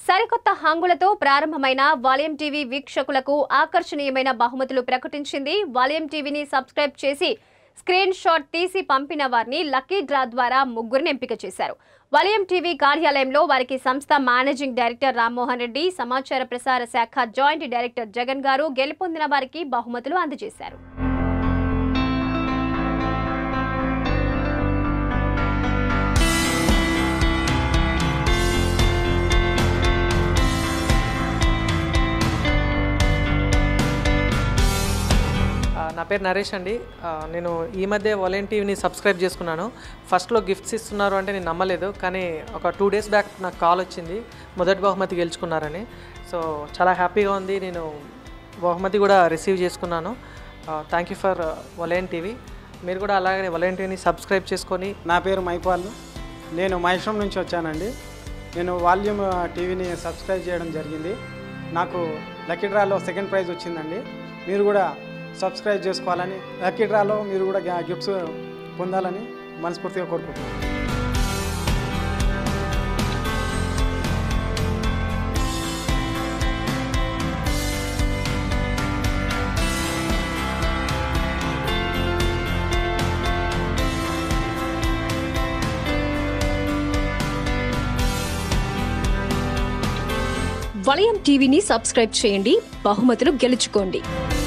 సరికొత్త హంగులతో ప్రారంభమైన వాలియం టీవీ వీక్షకులకు ఆకర్షణీయమైన బహుమతులు ప్రకటించింది వాలియం టీవీని సబ్స్క్రైబ్ చేసి స్క్రీన్ షాట్ తీసి పంపిన వారిని లక్కీ డ్రా ద్వారా ముగ్గురిని ఎంపిక చేశారు వలయం టీవీ కార్యాలయంలో వారికి సంస్థ మేనేజింగ్ డైరెక్టర్ రామ్మోహన్ రెడ్డి సమాచార ప్రసార శాఖ జాయింట్ డైరెక్టర్ జగన్ గారు గెలుపొందిన వారికి బహుమతులు అందజేశారు ఆ, నా పేరు నరేష్ అండి ఆ, నేను ఈ మధ్య వాలెన్ టీవీని సబ్స్క్రైబ్ చేసుకున్నాను ఫస్ట్లో గిఫ్ట్స్ ఇస్తున్నారు అంటే నేను నమ్మలేదు కానీ ఒక టూ డేస్ బ్యాక్ నాకు కాల్ వచ్చింది మొదటి బహుమతి గెలుచుకున్నారని సో చాలా హ్యాపీగా ఉంది నేను బహుమతి కూడా రిసీవ్ చేసుకున్నాను thank you for Velan TV మీరు కూడా అలాగే వలెన్ టీవీని సబ్స్క్రైబ్ చేసుకొని నా పేరు మైపాల్ నేను మహేశ్వరం నుంచి వచ్చానండి నేను వాల్యూమ్ టీవీని సబ్స్క్రైబ్ చేయడం జరిగింది నాకు లక్కీ డ్రాలో సెకండ్ ప్రైజ్ వచ్చిందండి మీరు కూడా సబ్స్క్రైబ్ చేసుకోవాలని లక్కీ డ్రాలో మీరు కూడా గా- గిఫ్ట్స్ పొందాలని మనస్ఫూర్తిగా కోరుకుంటున్నాను వలయం టీవీని సబ్స్క్రైబ్ చేయండి బహుమతులు గెలుచుకోండి